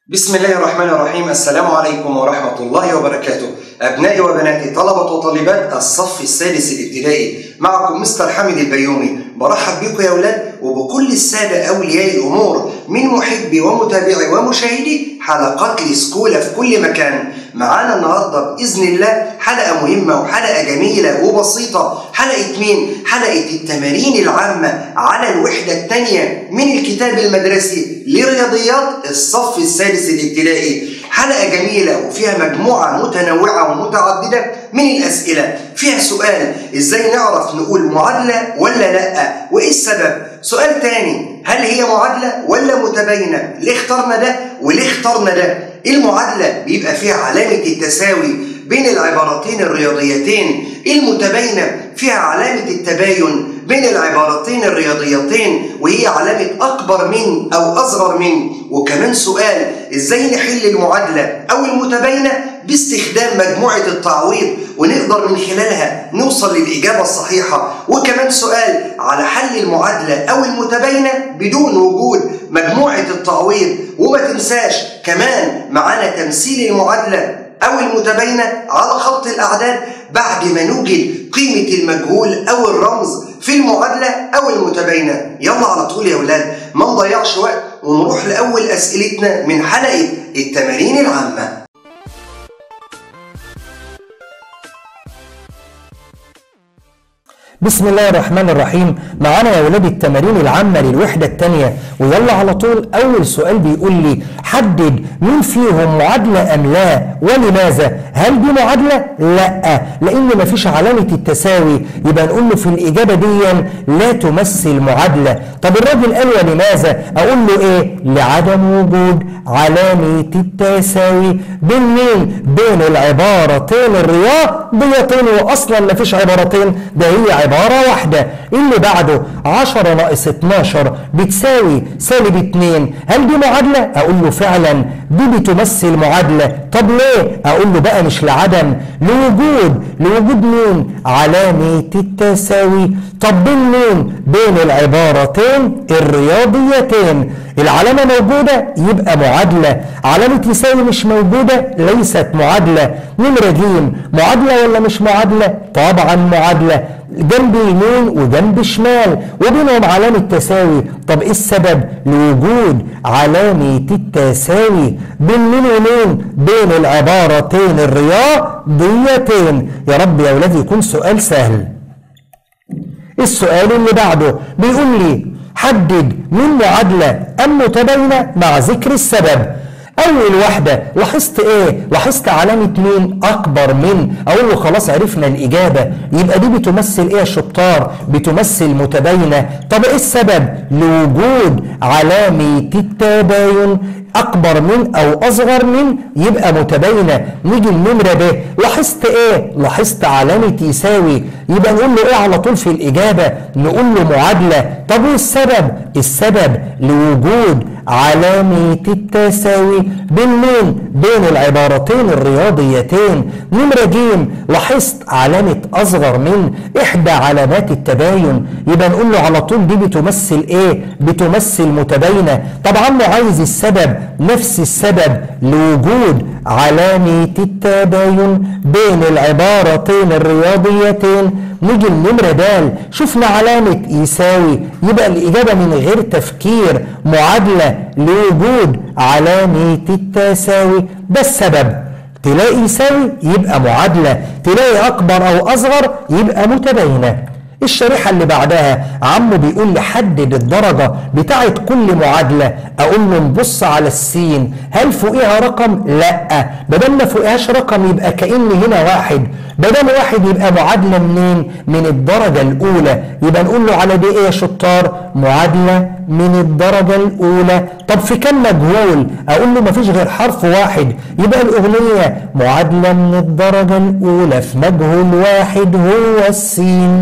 بسم الله الرحمن الرحيم السلام عليكم ورحمة الله وبركاته أبنائي وبناتي طلبة وطالبات الصف السادس الابتدائي معكم مستر حامد البيومي برحب بكم يا أولاد وبكل السادة أولياء الأمور من محبي ومتابعي ومشاهدي حلقات السكولة في كل مكان معانا النهاردة بإذن الله حلقة مهمة وحلقة جميلة وبسيطة حلقة مين؟ حلقة التمارين العامة على الوحدة الثانية من الكتاب المدرسي لرياضيات الصف السادس الابتدائي حلقة جميلة وفيها مجموعة متنوعة ومتعددة من الأسئلة فيها سؤال إزاي نعرف نقول معادلة ولا لأ وإيه السبب سؤال تاني هل هي معادلة ولا متباينة ليه اخترنا ده وليه اخترنا ده المعادلة بيبقى فيها علامة التساوي بين العبارتين الرياضيتين المتباينة فيها علامة التباين بين العبارتين الرياضيتين وهي علامة أكبر من أو أصغر من وكمان سؤال إزاي نحل المعادلة أو المتباينة باستخدام مجموعة التعويض ونقدر من خلالها نوصل للإجابة الصحيحة وكمان سؤال على حل المعادلة أو المتباينة بدون وجود مجموعة التعويض وما تنساش كمان معانا تمثيل المعادلة أو المتباينة على خط الأعداد بعد ما نوجد قيمة المجهول أو الرمز في المعادلة أو المتباينة يلا على طول يا أولاد ما نضيعش وقت ونروح لأول أسئلتنا من حلقة التمارين العامة بسم الله الرحمن الرحيم معانا يا ولاد التمارين العامة للوحدة الثانية ويلا على طول أول سؤال بيقول لي حدد مين فيهم معادلة أم لا ولماذا هل دي معادلة؟ لا لأن مفيش علامة التساوي يبقى نقول له في الإجابة دي لا تمثل معادلة طب الراجل قال ولماذا أقول له إيه لعدم وجود علامة التساوي بين مين بين العبارتين الرياضيتين وأصلا مفيش عبارتين ده هي عبارة واحدة اللي بعده 10 ناقص 12 بتساوي سالب 2 هل دي معادلة؟ أقول له فعلا دي بتمثل معادلة طب ليه؟ أقول له بقى مش لعدم لوجود لوجود مين؟ علامة التساوي طب بين مين؟ بين العبارتين الرياضيتين العلامة موجودة يبقى معادلة علامة يساوي مش موجودة ليست معادلة نمرة جيم معادلة ولا مش معادلة؟ طبعا معادلة جنب يمين وجنب شمال وبينهم علامة تساوي طب ايه السبب لوجود علامة التساوي بين مين ومين بين العبارتين الرياضيتين يا رب يا ولادي يكون سؤال سهل السؤال اللي بعده بيقول لي حدد من معادلة أم متباينة مع ذكر السبب أول واحدة لاحظت إيه؟ لاحظت علامة مين؟ أكبر من أقول له خلاص عرفنا الإجابة يبقى دي بتمثل إيه يا شطار؟ بتمثل متباينة طب إيه السبب؟ لوجود علامة التباين أكبر من أو أصغر من يبقى متباينة نيجي النمرة ب لاحظت إيه؟ لاحظت علامة يساوي يبقى نقول له إيه على طول في الإجابة؟ نقول له معادلة طب إيه السبب؟ السبب لوجود علامة التساوي بين مين؟ بين العبارتين الرياضيتين نمرة جيم لاحظت علامة أصغر من إحدى علامات التباين يبقى نقول له على طول دي بتمثل إيه؟ بتمثل متباينة طبعا عايز السبب نفس السبب لوجود علامة التباين بين العبارتين الرياضيتين نيجي النمرة د شفنا علامة يساوي يبقى الإجابة من غير تفكير معادلة لوجود علامة التساوي ده السبب تلاقي يساوي يبقى معادلة تلاقي أكبر أو أصغر يبقى متباينة الشريحة اللي بعدها عمو بيقول لي حدد الدرجة بتاعة كل معادلة أقول له نبص على السين هل فوقها رقم؟ لا بدل ما فوقهاش رقم يبقى كأن هنا واحد بدل واحد يبقى معادلة منين؟ من الدرجة الأولى يبقى نقول له على دي إيه يا شطار؟ معادلة من الدرجة الأولى طب في كم مجهول؟ أقول له مفيش غير حرف واحد يبقى الأغنية معادلة من الدرجة الأولى في مجهول واحد هو السين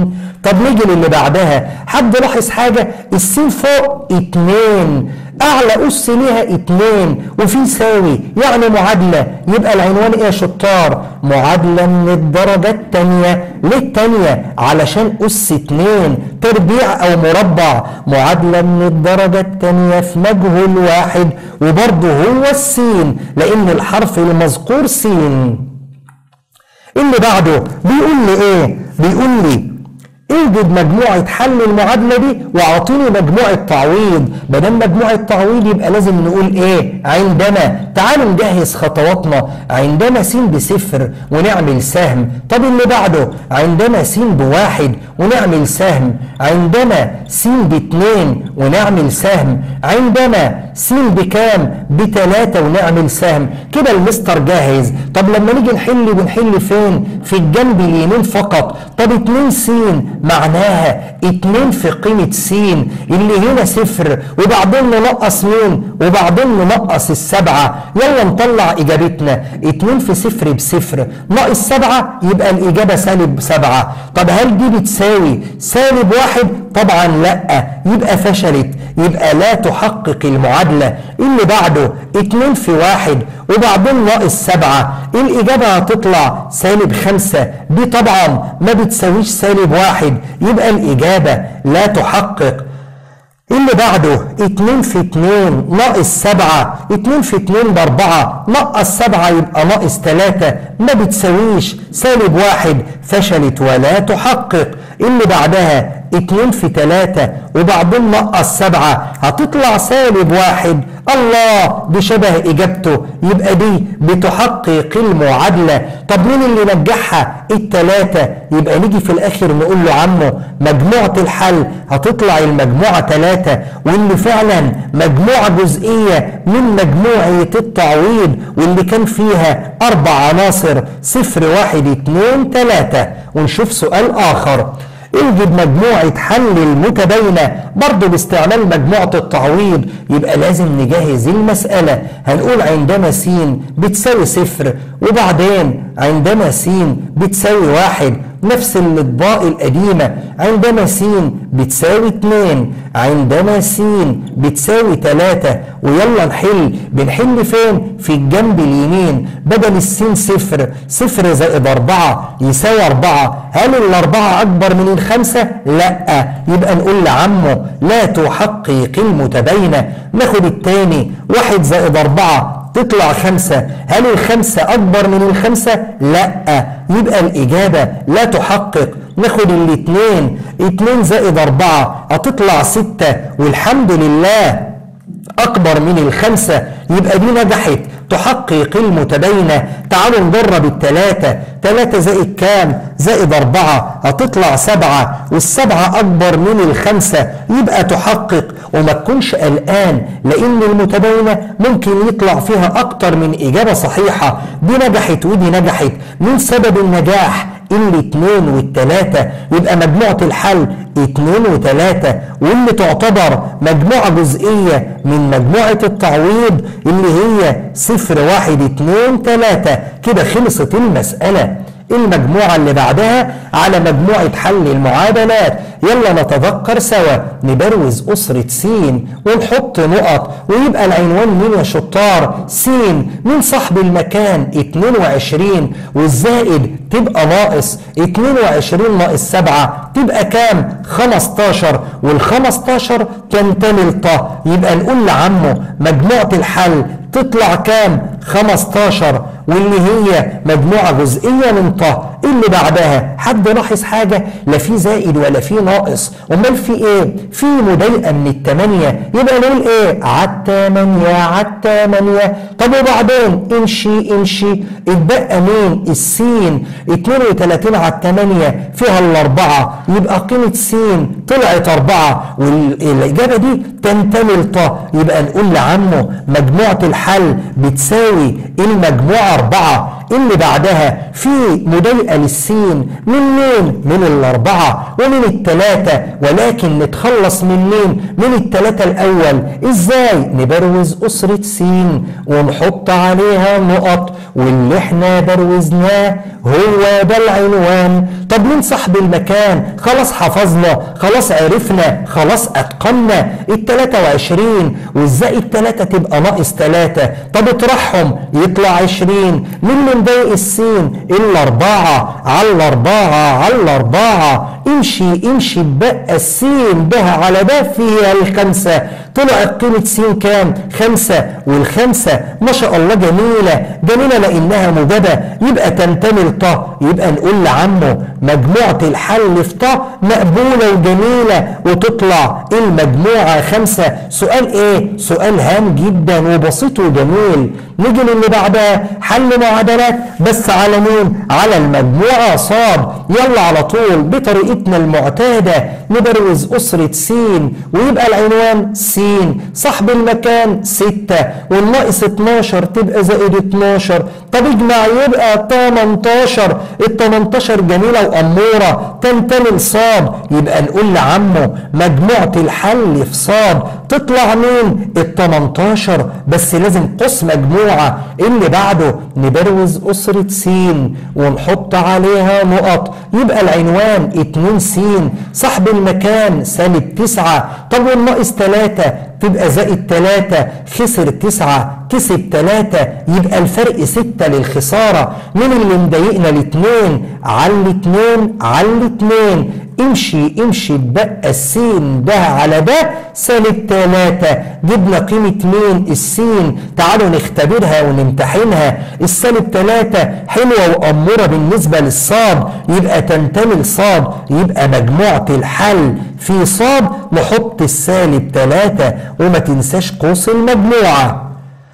طب نيجي للي بعدها حد لاحظ حاجة السين فوق اتنين اعلى اس ليها اتنين وفي ساوي يعني معادله يبقى العنوان ايه يا شطار معادله من الدرجه الثانيه ليه الثانيه علشان اس اتنين تربيع او مربع معادله من الدرجه الثانيه في مجهول واحد وبرضه هو السين لان الحرف المذكور سين اللي بعده بيقول لي ايه بيقول لي اوجد مجموعة حل المعادلة دي واعطيني مجموعة تعويض ما دام مجموعة تعويض يبقى لازم نقول ايه عندما تعالوا نجهز خطواتنا عندما س بصفر ونعمل سهم طب اللي بعده عندما س بواحد ونعمل سهم عندما س باتنين ونعمل سهم عندما س بكام بتلاتة ونعمل سهم كده المستر جاهز طب لما نيجي نحل بنحل فين في الجنب اليمين فقط طب اتنين س معناها اتنين في قيمة س اللي هنا صفر وبعدين ننقص مين وبعدين ننقص السبعة يلا نطلع اجابتنا اتنين في صفر بصفر ناقص سبعة يبقى الاجابة سالب سبعة طب هل دي بتساوي سالب واحد طبعا لا يبقى فشلت يبقى لا تحقق المعادلة اللي بعده اتنين في واحد وبعدين ناقص سبعة الإجابة هتطلع سالب خمسة دي طبعا ما بتساويش سالب واحد يبقى الإجابة لا تحقق اللي بعده اتنين في اتنين ناقص سبعة اتنين في اتنين باربعة نقص سبعة يبقى ناقص تلاتة ما بتساويش سالب واحد فشلت ولا تحقق اللي بعدها اتنين في تلاتة وبعدين نقص سبعة هتطلع سالب واحد الله دي شبه اجابته يبقى دي بتحقق المعادلة طب مين اللي نجحها التلاتة يبقى نيجي في الاخر نقول له عمو مجموعة الحل هتطلع المجموعة تلاتة واللي فعلا مجموعة جزئية من مجموعة التعويض واللي كان فيها اربع عناصر صفر واحد اتنين تلاتة ونشوف سؤال اخر اوجد مجموعة حل المتباينة برضه باستعمال مجموعة التعويض يبقى لازم نجهز المسألة هنقول عندما س بتساوي صفر وبعدين عندما س بتساوي واحد نفس الأطباق القديمة عندما س بتساوي اتنين عندما س بتساوي تلاتة ويلا نحل بنحل فين؟ في الجنب اليمين بدل السين صفر صفر زائد أربعة يساوي أربعة هل الأربعة أكبر من الخمسة؟ لأ يبقى نقول لعمه لا تحقق المتباينة ناخد التاني واحد زائد أربعة تطلع خمسة هل الخمسة أكبر من الخمسة؟ لا يبقى الإجابة لا تحقق ناخد الاتنين اتنين زائد أربعة هتطلع ستة والحمد لله أكبر من الخمسة يبقى دي نجحت تحقق المتباينة تعالوا نجرب التلاتة تلاتة زائد كام زائد أربعة هتطلع سبعة والسبعة أكبر من الخمسة يبقى تحقق وما تكونش قلقان لأن المتباينة ممكن يطلع فيها أكتر من إجابة صحيحة دي نجحت ودي نجحت من سبب النجاح الاثنين والتلاتة يبقى مجموعة الحل اتنين وتلاتة واللي تعتبر مجموعة جزئية من مجموعة التعويض اللي هي صفر واحد اتنين تلاتة كده خلصت المسألة المجموعة اللي بعدها على مجموعة حل المعادلات يلا نتذكر سوا نبروز أسرة س ونحط نقط ويبقى العنوان مين يا شطار س من صاحب المكان 22 والزائد تبقى ناقص 22 ناقص 7 تبقى كام 15 وال 15 تنتمي لطه يبقى نقول لعمه مجموعة الحل تطلع كام 15 واللي هي مجموعة جزئية من طه اللي بعدها حد لاحظ حاجة لا في زائد ولا في ناقص امال في ايه في مضايقة من التمانية يبقى نقول ايه عالتمانية عالتمانية طب وبعدين امشي امشي اتبقى مين السين 32 على التمانية فيها الاربعة يبقى قيمة س طلعت اربعة والاجابة دي تنتمي لطه يبقى نقول لعمه مجموعة الحل بتساوي المجموعة أربعة اللي بعدها في مضايقة للسين من مين؟ من الأربعة ومن التلاتة ولكن نتخلص من مين؟ من التلاتة الأول إزاي؟ نبروز أسرة س ونحط عليها نقط واللي احنا بروزناه هو ده العنوان طب مين صاحب المكان خلاص حفظنا خلاص عرفنا خلاص اتقنا ال 23 وازاي التلاتة تبقى ناقص تلاتة طب اطرحهم يطلع 20 مين اللي مضايق السين الا اربعة على الاربعة على الاربعة امشي امشي بقى السين ده على ده فيها الخمسة طلعت قيمة س كام؟ خمسة والخمسة ما شاء الله جميلة جميلة لأنها موجبة يبقى تنتمي لط يبقى نقول لعمه مجموعة الحل في ط مقبولة وجميلة وتطلع المجموعة خمسة سؤال ايه؟ سؤال هام جدا وبسيط وجميل نيجي للي بعدها حل معادلات بس على مين؟ على المجموعة صاد يلا على طول بطريقتنا المعتادة نبروز أسرة س ويبقى العنوان س صاحب المكان ستة والناقص 12 تبقى زائد 12 طب اجمع يبقى 18 ال 18 جميلة وأمورة تنتمي لصاد يبقى نقول لعمه مجموعة الحل في صاد تطلع مين؟ ال 18 بس لازم قوس مجموعة اللي بعده نبروز أسرة س ونحط عليها نقط يبقى العنوان 2 س صاحب المكان سالب 9 طب والناقص 3 تبقى زائد 3 خسر 9 كسب 3 يبقى الفرق 6 للخسارة مين اللي مضايقنا الاثنين على الاثنين على الاثنين امشي امشي بقى السين ده على ده سالب 3 جبنا قيمة مين السين تعالوا نختبرها ونمتحنها السالب 3 حلوة وأمورة بالنسبة للصاد يبقى تنتمي لصاد يبقى مجموعة الحل في صاد نحط السالب 3 وما تنساش قوس المجموعة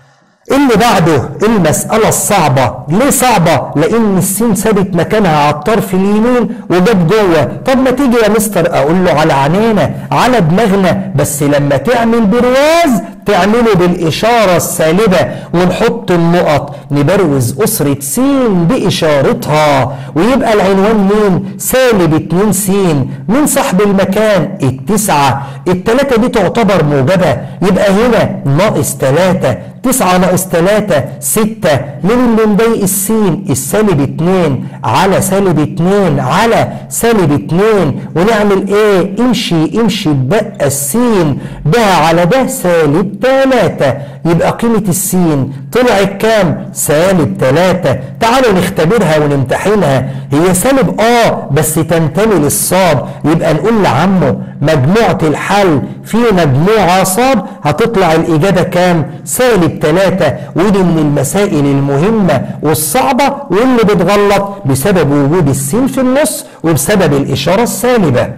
اللي بعده المسألة الصعبة ليه صعبة؟ لأن السين سابت مكانها على الطرف اليمين وجت جوه طب ما تيجي يا مستر أقول له على عينينا على دماغنا بس لما تعمل برواز تعمله بالإشارة السالبة ونحط النقط نبروز أسرة س بإشارتها ويبقى العنوان مين؟ سالب 2 س من صاحب المكان التسعة التلاتة دي تعتبر موجبة يبقى هنا ناقص تلاتة تسعة ناقص تلاتة ستة من اللي مضايق السين السالب اتنين على سالب اتنين على سالب اتنين ونعمل ايه امشي امشي بقى السين ده على ده سالب تلاتة يبقى قيمة السين طلعت كام سالب تلاتة تعالوا نختبرها ونمتحنها هي سالب اه بس تنتمي للصاد يبقى نقول لعمه مجموعة الحل في مجموعة صاد هتطلع الإجابة كام سالب تلاتة ودي من المسائل المهمة والصعبة واللي بتغلط بسبب وجود السين في النص وبسبب الإشارة السالبة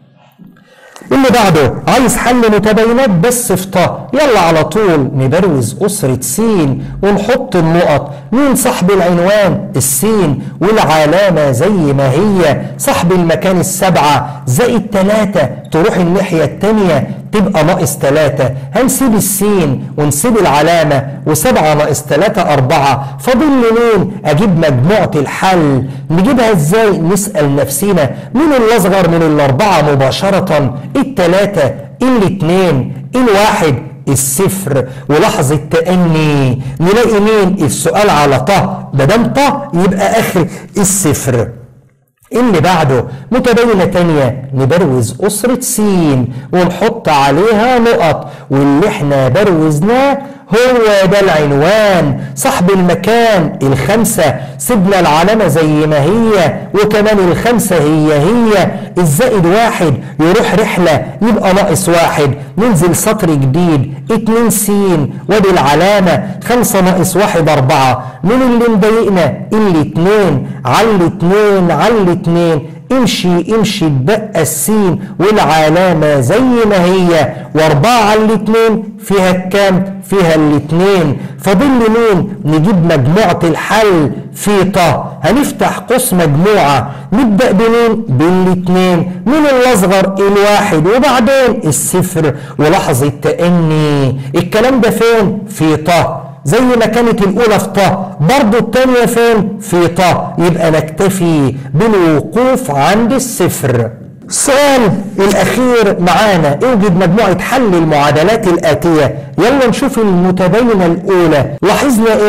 اللي بعده عايز حل متباينات بس في طه يلا على طول نبروز أسرة س ونحط النقط مين صاحب العنوان السين والعلامة زي ما هي صاحب المكان السبعة زائد تلاتة تروح الناحية التانية تبقى ناقص تلاتة هنسيب السين ونسيب العلامة وسبعة ناقص تلاتة أربعة فاضل لي مين أجيب مجموعة الحل نجيبها إزاي نسأل نفسنا مين اللي أصغر من الأربعة مباشرة التلاتة الاتنين الواحد الصفر ولحظة تأني نلاقي مين السؤال على طه ده دام طه يبقى آخر الصفر اللي بعده متباينة تانية نبروز أسرة س ونحط عليها نقط واللي احنا بروزناه هو ده العنوان صاحب المكان الخمسة سيبنا العلامة زي ما هي وكمان الخمسة هي هي الزائد واحد يروح رحلة يبقى ناقص واحد ننزل سطر جديد اتنين سين وادي العلامة خمسة ناقص واحد أربعة من اللي مضايقنا الاتنين على الاتنين على الاتنين امشي امشي بقى السين والعلامة زي ما هي واربعة على الاتنين فيها الكام فيها الاتنين فاضل لي مين نجيب مجموعة الحل في طه هنفتح قوس مجموعة نبدأ بمين بالاتنين مين اللي اصغر الواحد وبعدين الصفر ولحظة تأني الكلام ده فين في طه زي ما كانت الأولى في طه برضو التانية فين في طه يبقى نكتفي بالوقوف عند الصفر السؤال الأخير معانا اوجد مجموعة حل المعادلات الآتية يلا نشوف المتباينة الأولى لاحظنا إيه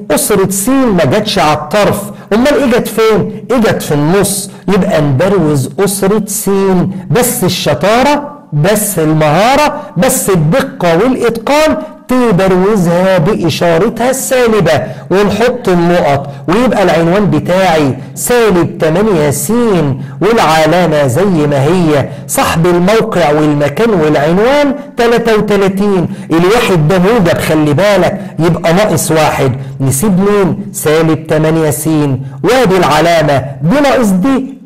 أسرة س ما جاتش على الطرف أمال إيه جت فين؟ إيه جت في النص يبقى نبروز أسرة س بس الشطارة بس المهارة بس الدقة والإتقان تبروزها بإشارتها السالبة ونحط النقط ويبقى العنوان بتاعي سالب 8 س والعلامة زي ما هي صاحب الموقع والمكان والعنوان 33 الواحد ده موجب خلي بالك يبقى ناقص واحد نسيب مين سالب 8 س وادي العلامة دي ناقص دي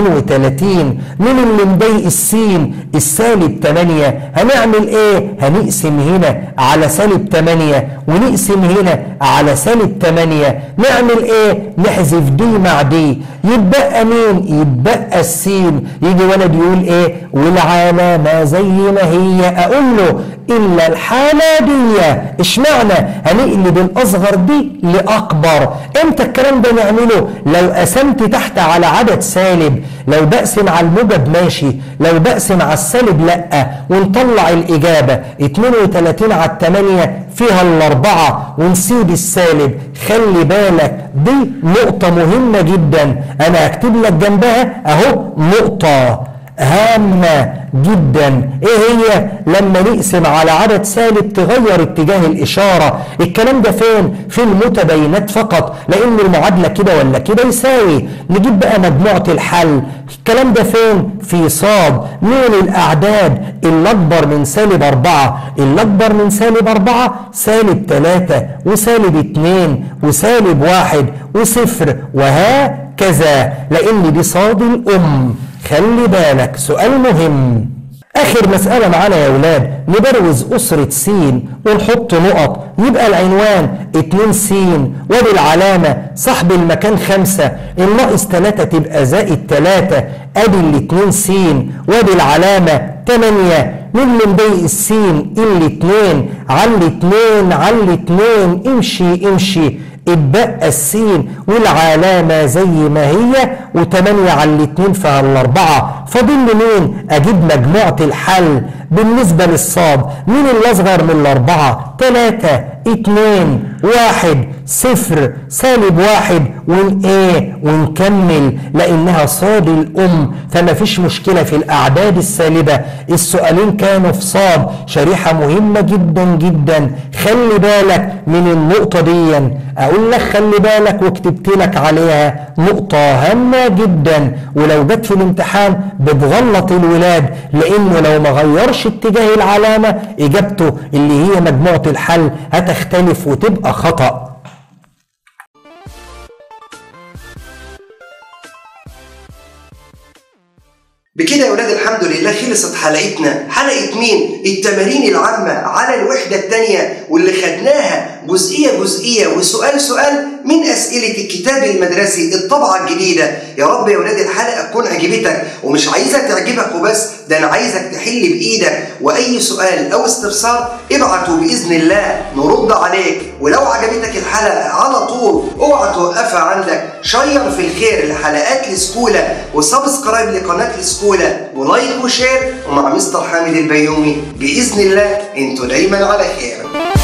32 من اللي مضايق السين السالب 8 هنعمل ايه هنقسم هنا على سالب 8 ونقسم هنا على سالب 8 نعمل ايه نحذف دي مع دي يتبقى مين يتبقى السين يجي ولد يقول ايه والعلامة زي ما هي اقول له الا الحالة دي اشمعنى هنقلب الاصغر دي لاكبر امتى الكلام ده نعمله لو قسمت تحت على عدد سالب لو بقسم على الموجب ماشي لو بقسم على السالب لا ونطلع الاجابة 32 على 8 فيها الاربعة ونسيب السالب خلي بالك دي نقطة مهمة جدا انا هكتب لك جنبها اهو نقطة هامة جدا ايه هي لما نقسم على عدد سالب تغير اتجاه الاشارة الكلام ده فين في المتباينات فقط لان المعادلة كده ولا كده يساوي نجيب بقى مجموعة الحل الكلام ده فين في صاد مين الاعداد اللي اكبر من سالب اربعة اللي اكبر من سالب اربعة سالب تلاتة وسالب اتنين وسالب واحد وصفر وهكذا لان دي صاد الام خلي بالك سؤال مهم آخر مسألة معانا يا ولاد نبروز أسرة س ونحط نقط يبقى العنوان 2 س وادي العلامة صاحب المكان خمسة الناقص 3 تبقى زائد 3 ادي الاتنين س وادي العلامة 8 من اللي مضايق السين الاتنين على الاتنين على الاتنين امشي امشي اتبقى السين والعلامة زي ما هي وتمانية على الاتنين فيها الأربعة فاضل لي مين؟ أجيب مجموعة الحل بالنسبة للصاد مين اللي أصغر من الأربعة؟ تلاتة اتنين واحد صفر سالب واحد ون ايه ونكمل لانها صاد الام فما فيش مشكلة في الاعداد السالبة السؤالين كانوا في صاد شريحة مهمة جدا جدا خلي بالك من النقطة دي اقول لك خلي بالك وكتبت لك عليها نقطة هامة جدا ولو جت في الامتحان بتغلط الولاد لانه لو ما غيرش اتجاه العلامة اجابته اللي هي مجموعة الحل هتختلف وتبقى خطأ بكده يا ولاد الحمد لله خلصت حلقتنا حلقة مين؟ التمارين العامة على الوحدة الثانية واللي خدناها جزئية جزئية وسؤال سؤال من أسئلة الكتاب المدرسي الطبعة الجديدة يا رب يا ولاد الحلقة تكون عجبتك ومش عايزها تعجبك وبس ده أنا عايزك تحل بإيدك وأي سؤال أو استفسار ابعته بإذن الله نرد عليك ولو عجبتك الحلقة على طول اوعى توقفها عندك شير في الخير لحلقات السكولة وسبسكرايب لقناة السكولة ولايك وشير ومع مستر حامد البيومي بإذن الله انتوا دايما على خير